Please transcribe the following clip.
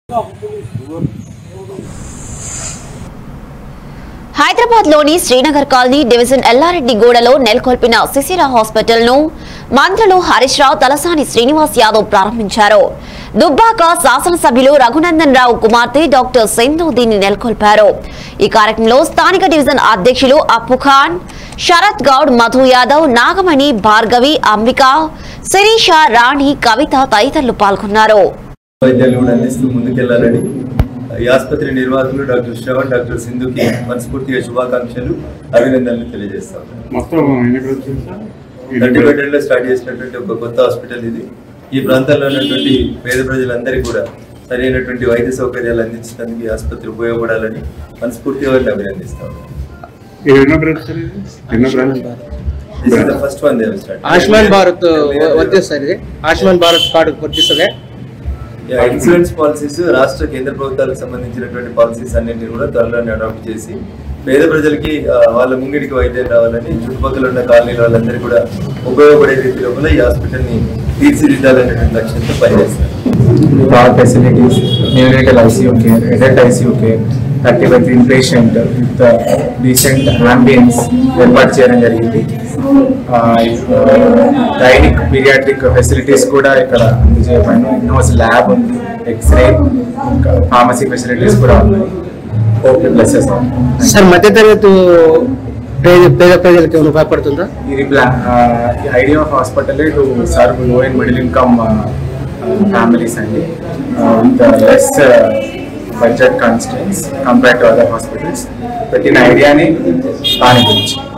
హైదరాబాద్ లోని Srinagar colony division Ellareddy గూడలో నెలకొల్పిన సిసిరా హాస్పిటల్ ను మంత్రులు హరీష్ రావు తలసాని శ్రీనివాస్ యాదవ్ ప్రారంభించారు దుబ్బాక శాసనసభ్యులు రఘునందన్ రావు కుమార్తె డాక్టర్ సింధు దీన్ని నెలకొల్పారు ఈ కార్యక్రమంలో స్థానిక డివిజన్ అధ్యక్షులు అప్పు ఖాన్ శరత్ గౌడ్ మధు యాదవ్ నాగమణి భార్గవి అంబిక శిరీష రాణి కవిత తదితరులు పాల్గొన్నారు వైద్యాలు కూడా అందిస్తూ ముందుకెళ్లాలని ఈ ఆసుపత్రి నిర్వాహకులు డాక్టర్ శ్రవణ్ డాక్టర్ సింధుకి మనస్ఫూర్తిగా శుభాకాంక్షలు అభినందనలు తెలియజేస్తాం మొత్తం ఎన్ని రోజులు సార్? థర్టీ బెడ్ లో స్టార్ట్ చేసినటువంటి ఒక కొత్త హాస్పిటల్ ఇది ఈ ప్రాంతాల్లో ఉన్నటువంటి పేద ప్రజలందరికీ కూడా సరైనటువంటి వైద్య సౌకర్యాలు అందించడానికి ఈ ఆసుపత్రి ఉపయోగపడాలని మనస్ఫూర్తిగా వారిని అభినందిస్తాం ఇది ఎన్నో బ్రాంచ్ సార్ ఇది? ఎన్నో branch this is the first one they start Ayushman Bharat వర్తిస్తుంది ఇది ఆయుష్మాన్ భారత్ కార్డు వర్తిస్తుంది ఇన్సూరెన్స్ పాలసీస్ రాష్ట్ర కేంద్ర ప్రభుత్వాలకు సంబంధించినటువంటి పాలసీస్ అన్నింటినీ కూడా త్వరలోనే అడాప్ట్ చేసి పేద ప్రజలకి ఆ, వాళ్ళ ముంగిడికి వైద్యం రావాలని చుట్టుపక్కల ఉన్న కాలనీల వాళ్ళందరికీ కూడా ఉపయోగపడే రీతిలో కూడా ఈ హాస్పిటల్ ని తీర్చిదిద్దాలనేటువంటి లక్ష్యంతో పనిచేస్తారు with all facilities, neonatal ICU care, adult ICU care, thirty by three patient with decent ambience ఏర్పాటు చేయడం జరిగింది గైనిక్ పీరియాట్రిక్ ఫెసిలిటీస్ కూడా ఇక్కడ అందజేయబడిన ఇన్నోస్ ల్యాబ్ ఉంది ఎక్స్రే ఇంకా ఫార్మసీ ఫెసిలిటీస్ కూడా ఉన్నాయి ఓకే ప్లసెస్ సార్ మధ్యతరగతి పేద పేద ప్రజలకు ఏమైనా ఉపయోగపడుతుందా ఇది plan idea of hospital to serve low and middle income families అండి with less budget constraints compare to other hospitals పెట్టిన ఐడియాని దాని గురించి